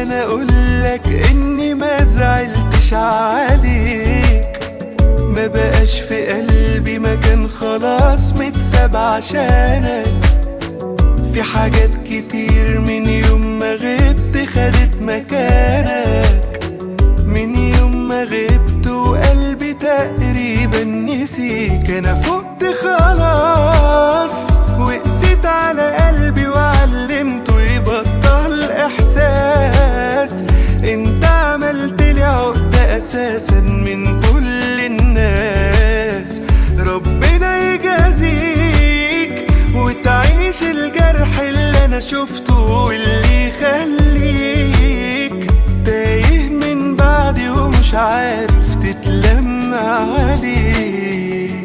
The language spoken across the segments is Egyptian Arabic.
عشان اقولك اني ما زعلتش عليك ما بقاش في قلبي مكان خلاص متساب عشانك في حاجات كتير من يوم ما غبت خدت مكانك من يوم ما غبت وقلبي تقريبا نسيك انا فقت خلاص وقسيت على قلبي وعلمته يبطل احساس انت عملت لي عقدة اساسا من كل الناس ربنا يجازيك وتعيش الجرح اللي انا شفته واللي يخليك تايه من بعدي ومش عارف تتلم عليك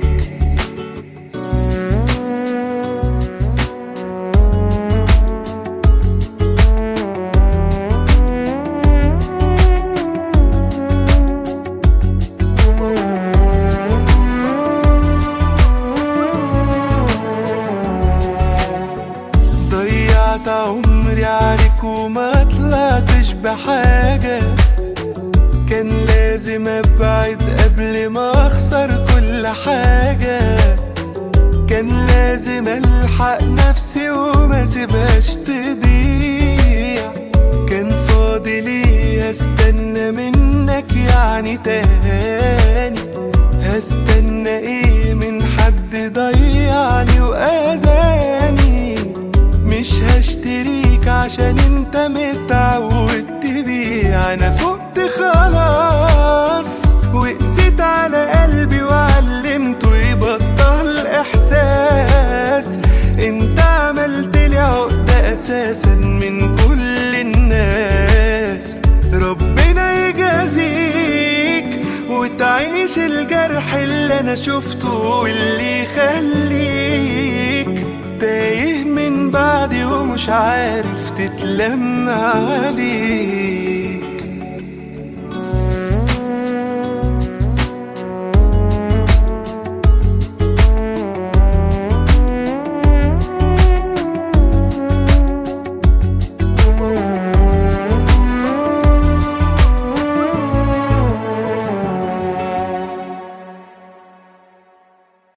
ضيعت عمري عليك وما طلعتش بحاجة كان لازم ابعد قبل ما اخسر كل حاجة كان لازم الحق نفسي وما سيبهاش تضيع كان فاضي ليه استنى منك يعني تاني هستنى ايه من حد ضيعني واذاني مش هشتريك عشان انت متعود تبيع انا فقت خلاص وقسيت على قلبي وعلمته يبطل احساس انت عملت لي عقدة اساسا من كل الناس ربنا يجازيك وتعيش الجرح اللي انا شفته واللي يخليك تايه من بعدي ومش عارف تتلم عليك